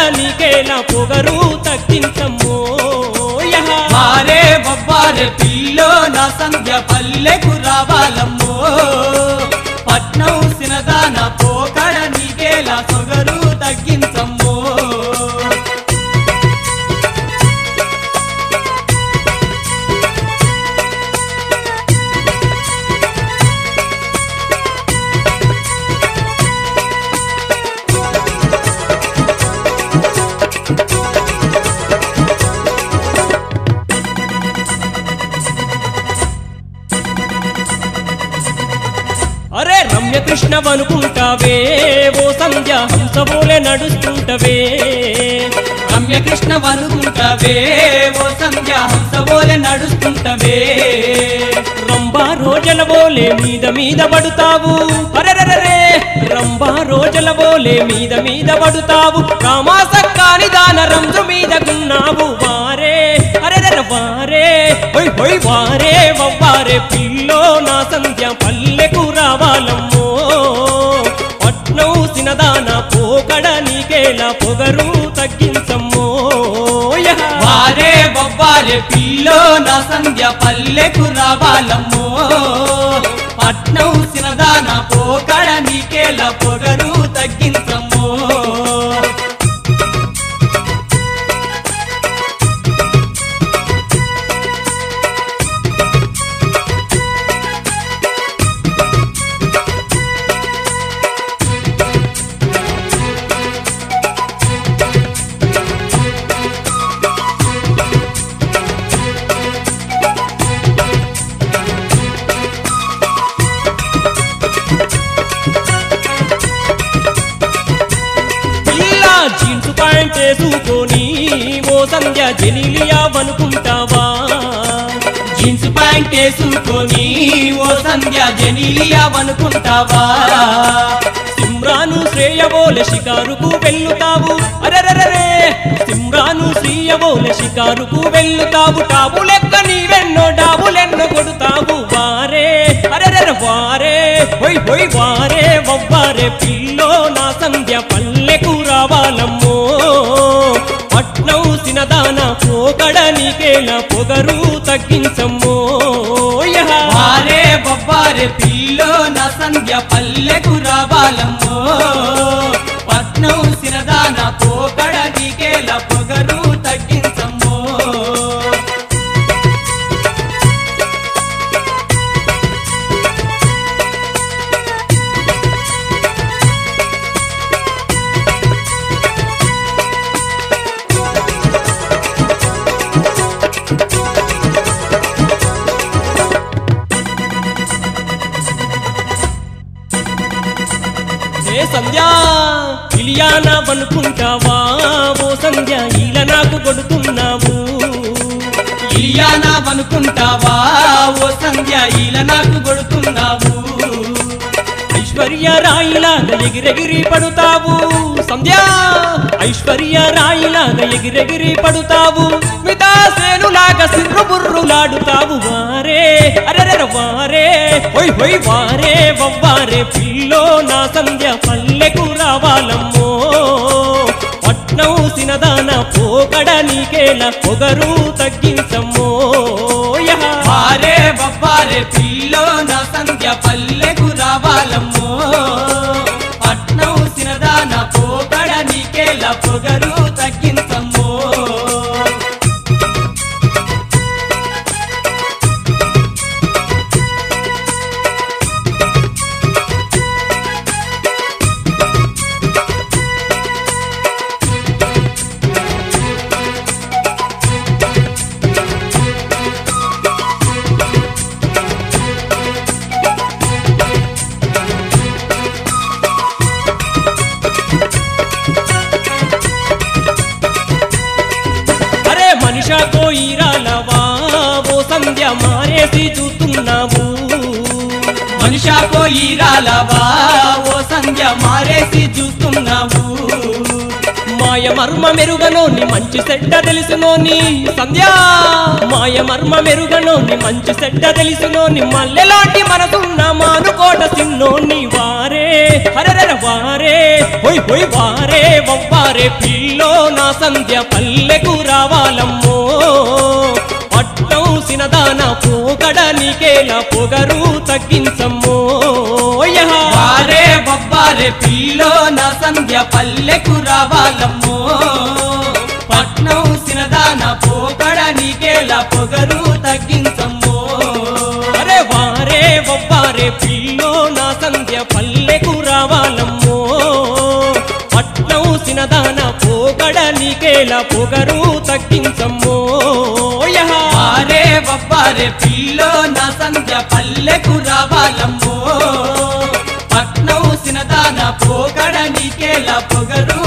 నీకేలా పొగరు తగ్గించమ్మో యహ. మారే బొబ్బారే పిల్లో నా సంధ్య పల్లెకు రావాలమ్మో పట్నం సినదాన పోకడ నీకేలా సొగరు తగ్గించమ్మో అరే రమ్య కృష్ణ అనుకుంటావే ఓ సంధ్య హంసబోలే నడుస్తుంటవే రమ్యకృష్ణ వనుకుంటవే ఓ సంధ్య హంసబోలే నడుస్తుంటవే రంబా రోజల బోలే మీద మీద పడుతావు అరెరరే రంబా రోజల బోలే మీద మీద పడుతావు రామాసక్కాని దాన రంజు మీద గున్నావు వారే అరెరర వారే హొయ్ హొయ్ వారే వవ్వారే పిల్లో నా సంధ్య పల్లెకు రావాలమ్మో పట్నం సినదాన పోకడ నీకేలా పొగరు తగ్గించమ్మో యహ. వారే బొబ్బారే పిల్లో నా సంధ్య పల్లెకు రావాలమ్మో పట్నం సినదాన పోకడ నీకేలా పొగరు తగ్గించమ్మో పిల్ల జీన్స్ ప్యాంట్ వేసుకొని ఓ సంధ్య జెనీలియా అనుకుంటావా జీన్స్ ప్యాంట్ వేసుకొని ఓ సంధ్య జనీలియా అనుకుంటావా సిమ్రాను శ్రేయబోలె షికారుకు వెళ్ళుతావు అరెరరే సిమ్రాను శ్రీయబోలె షికారుకు వెళ్ళుతావు టాబు లెక్క నీవెన్నో డాబులెన్నో కొడుతావు వారే అరెరర వారే హొయ్ హొయ్ వారే వవ్వారే పిల్లో నా సంధ్య పల్లెకు రావాలమ్మో పట్నం సినదాన పోకడ నీకేలా పొగరు తగ్గించమ్మో యహ. వారే బొబ్బారే పిల్లో నా సంధ్య పల్లెకు రావాలమ్మో పట్నం సిరదాన పోకడ నీకేలా పొగరు తగ్గించమ్మో ఏ సంధ్యా ఇలియానా అనుకుంటావా ఓ సంధ్య ఈల నాకు కొడుతున్నావు ఇలియానా అనుకుంటావా ఓ సంధ్య ఈల నాకు కొడుతున్నావు ఐశ్వర్య రాయిలాగా ఎగిరెగిరి పడుతావు సంధ్యా ఐశ్వర్య రాయిలాగా ఎగిరెగిరి పడుతావు మితాసేనులాగా సిర్రు బుర్రులాడుతావు వారే అరెర వారే హొయ్ హొయ్ వారే వవ్వారే పిల్లో నా సంధ్య పల్లెకు రావాలమ్మో పట్నం సినదాన పోకడ నీకేలా పొగరు తగ్గించమ్మో యహ. వారే బొబ్బారే పిల్లో నా సంధ్య పల్లెకు రావాలమ్మో పట్నం సినదాన పోకడ నీకేలా పొగరు తగ్గించమ్మో అరే మనిషా కోయిరాలవా ఓ సంధ్య మారేసి చూస్తున్నావు మనిషా పోయి రాలవా ఓ సంధ్య మారేసి చూస్తున్నావు మా మాయ మర్మ మెరుగనోని మంచి సెడ్డ తెలుసునోని సంధ్యా మాయ మర్మ మెరుగనోని మంచి సెడ్డ తెలుసునోని మల్లెలాంటి మనసున్న మానుకోట సిన్నోని వారే హరర వారే హొయ్ హొయ్ వారే వవ్వారే పిల్లో నా సంధ్య పల్లెకు రావాలమ్మో పట్టం సినదాన పోకడ నీకేలా పొగరు తగ్గించమ్మో యహ. వారే బొబ్బారే పిల్లో నా సంధ్య పల్లెకు రావాలమ్మో పట్నం సినదాన పోకడ నీకేలా పొగరు తగ్గించమ్మో అరే వారే వవ్వారే పిల్లో నా సంధ్య పల్లెకు రావాలమ్మో పట్నం సినదాన పోకడ నీకేలా పొగరు తగ్గించమ్మో యహ. వారే బొబ్బారే పిల్లో నా సంధ్య పల్లెకు రావాలమ్మో పట్నం సినదాన పోకడ నీకేలా పొగరు